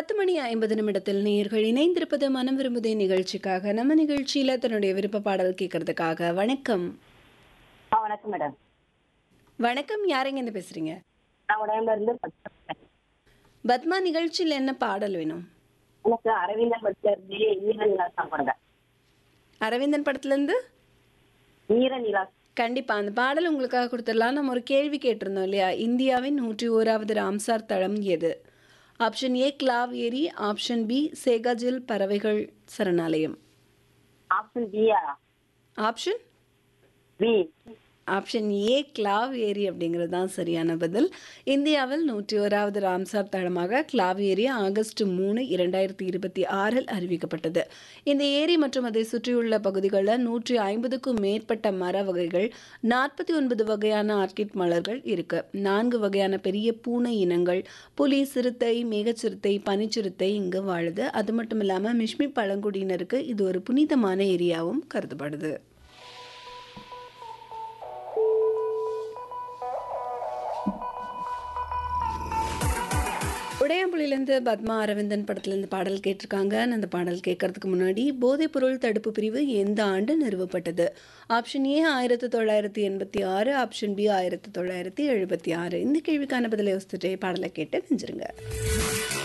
பத்து மணி ஐம்பது நிமிடத்தில் நேயர்கள் இணைந்திருப்பது மனம் விரும்புதே நிகழ்ச்சிக்காக நம்ம நிகழ்ச்சியில தன்னுடைய விருப்ப பாடல் கேட்கறதுக்காக வணக்கம் ஆ வணக்கம் மேடம் வணக்கம் யாருங்க இருந்து பேசுறீங்க நான் உடம்புல இருந்து பச்சை பத்மா நிகழ்ச்சியில் என்ன பாடல் வேணும் எனக்கு அரவிந்தன் பட்ல இருந்து ஈரநிலா சாப்பிடுங்க அரவிந்தன் படத்துல இருந்து ஈரநிலா கண்டிப்பா அந்த பாடல் உங்களுக்காக கொடுத்துடலாம் நம்ம ஒரு கேள்வி கேட்டிருந்தோம் இல்லையா இந்தியாவின் நூற்றி ஓராவது ராம்சார் தளம் எது ஆப்ஷன் ஏ கிளாவ் ஏரி ஆப்ஷன் பி சேகாஜில் பறவைகள் சரணாலயம் ஆப்ஷன் பியா ஆப்ஷன் பி ஆப்ஷன் ஏ கிளாவ் ஏரி அப்படிங்கிறது தான் சரியான பதில் இந்தியாவில் நூற்றி ஓராவது ராம்சார் தளமாக கிளாவ் ஏரி ஆகஸ்ட் மூணு இரண்டாயிரத்தி இருபத்தி ஆறில் அறிவிக்கப்பட்டது இந்த ஏரி மற்றும் அதை சுற்றியுள்ள பகுதிகளில் நூற்றி ஐம்பதுக்கும் மேற்பட்ட மர வகைகள் நாற்பத்தி ஒன்பது வகையான ஆர்கிட் மலர்கள் இருக்கு நான்கு வகையான பெரிய பூனை இனங்கள் புலி சிறுத்தை மேகச்சிறுத்தை பனிச்சிறுத்தை இங்கு வாழுது அது மட்டும் இல்லாமல் மிஷ்மி பழங்குடியினருக்கு இது ஒரு புனிதமான ஏரியாவும் கருதப்படுது உடையாம்புலியிலேருந்து பத்மா அரவிந்தன் படத்துலேருந்து பாடல் கேட்டிருக்காங்க அந்த பாடல் கேட்கறதுக்கு முன்னாடி போதைப்பொருள் தடுப்பு பிரிவு எந்த ஆண்டு நிறுவப்பட்டது ஆப்ஷன் ஏ ஆயிரத்தி தொள்ளாயிரத்தி எண்பத்தி ஆறு ஆப்ஷன் பி ஆயிரத்தி தொள்ளாயிரத்தி எழுபத்தி ஆறு இந்த கேள்விக்கான பதிலை யோசிச்சுட்டே பாடலை கேட்டு நெஞ்சிருங்க